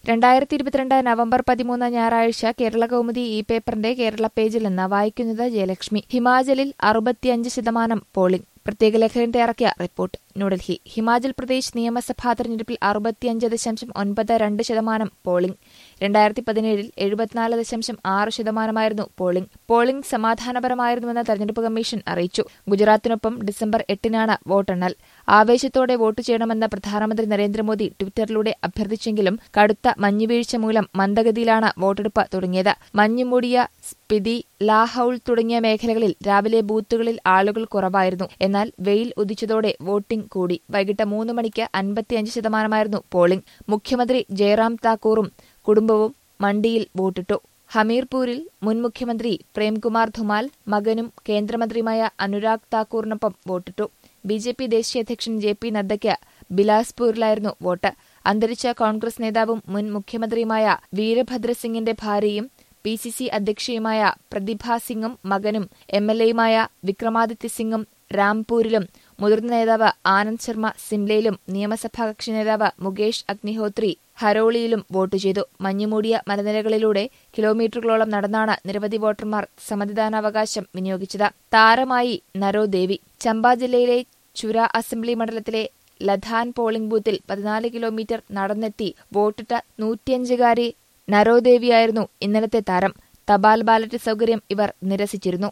രണ്ടായിരത്തി ഇരുപത്തിരണ്ട് നവംബർ പതിമൂന്ന് ഞായറാഴ്ച കേരള കൗമുദി ഈ പേപ്പറിന്റെ കേരള പേജിൽ നിന്ന് വായിക്കുന്നത് ജയലക്ഷ്മി ഹിമാചലിൽ അറുപത്തിയഞ്ച് ശതമാനം പോളിംഗ് പ്രത്യേക ലേഖകൻ തയ്യാറാക്കിയ റിപ്പോർട്ട് ന്യൂഡൽഹി ഹിമാചൽ പ്രദേശ് നിയമസഭാ തെരഞ്ഞെടുപ്പിൽ അറുപത്തിയഞ്ച് ദശാംശം ഒൻപത് രണ്ട് ശതമാനം പോളിംഗ് രണ്ടായിരത്തി പതിനേഴിൽ എഴുപത്തിനാല് ദശാംശം ആറ് ശതമാനമായിരുന്നു പോളിംഗ് പോളിംഗ് സമാധാനപരമായിരുന്നുവെന്ന് തെരഞ്ഞെടുപ്പ് കമ്മീഷൻ അറിയിച്ചു ഗുജറാത്തിനൊപ്പം ഡിസംബർ എട്ടിനാണ് വോട്ടെണ്ണൽ ആവേശത്തോടെ വോട്ട് ചെയ്യണമെന്ന് പ്രധാനമന്ത്രി നരേന്ദ്രമോദി ട്വിറ്ററിലൂടെ അഭ്യർത്ഥിച്ചെങ്കിലും കടുത്ത മഞ്ഞുവീഴ്ച മൂലം മന്ദഗതിയിലാണ് വോട്ടെടുപ്പ് തുടങ്ങിയത് മഞ്ഞുമൂടിയ സ്പിതി ലാഹൌൾ തുടങ്ങിയ മേഖലകളിൽ രാവിലെ ബൂത്തുകളിൽ ആളുകൾ കുറവായിരുന്നു എന്നാൽ വെയിൽ ഉദിച്ചതോടെ വോട്ടിംഗ് കൂടി വൈകിട്ട് മൂന്ന് മണിക്ക് അൻപത്തിയഞ്ച് ശതമാനമായിരുന്നു പോളിംഗ് മുഖ്യമന്ത്രി ജയറാം താക്കൂറും കുടുംബവും മണ്ടിയിൽ വോട്ടിട്ടു ഹമീർപൂരിൽ മുൻ മുഖ്യമന്ത്രി പ്രേംകുമാർ ധുമാൽ മകനും കേന്ദ്രമന്ത്രിയുമായ അനുരാഗ് താക്കൂറിനൊപ്പം വോട്ടിട്ടു ബി ജെ പി ദേശീയ അധ്യക്ഷൻ ജെ പി നദ്ദയ്ക്ക് ബിലാസ്പൂരിലായിരുന്നു വോട്ട് അന്തരിച്ച കോൺഗ്രസ് നേതാവും മുൻ മുഖ്യമന്ത്രിയുമായ വീരഭദ്രസിംഗിന്റെ ഭാര്യയും പി സി സി അധ്യക്ഷയുമായ പ്രതിഭ സിംഗും മകനും എം എൽ എയുമായ വിക്രമാദിത്യ സിംഗും രാംപൂരിലും മുതിർന്ന നേതാവ് ആനന്ദ് ശർമ്മ സിംലയിലും നിയമസഭാ കക്ഷി നേതാവ് മുകേഷ് അഗ്നിഹോത്രി ഹരോളിയിലും വോട്ട് ചെയ്തു മഞ്ഞുമൂടിയ മലനിരകളിലൂടെ കിലോമീറ്ററുകളോളം നടന്നാണ് നിരവധി വോട്ടർമാർ സമ്മതിദാനാവകാശം വിനിയോഗിച്ചത് താരമായി നരോ ദേവി ചമ്പ ജില്ലയിലെ ചുര അസംബ്ലി മണ്ഡലത്തിലെ ലധാൻ പോളിംഗ് ബൂത്തിൽ പതിനാല് കിലോമീറ്റർ നടന്നെത്തി വോട്ടിട്ട നൂറ്റിയഞ്ചുകാരി നരോദേവിയായിരുന്നു ഇന്നലത്തെ താരം തപാൽ ബാലറ്റ് സൗകര്യം ഇവർ നിരസിച്ചിരുന്നു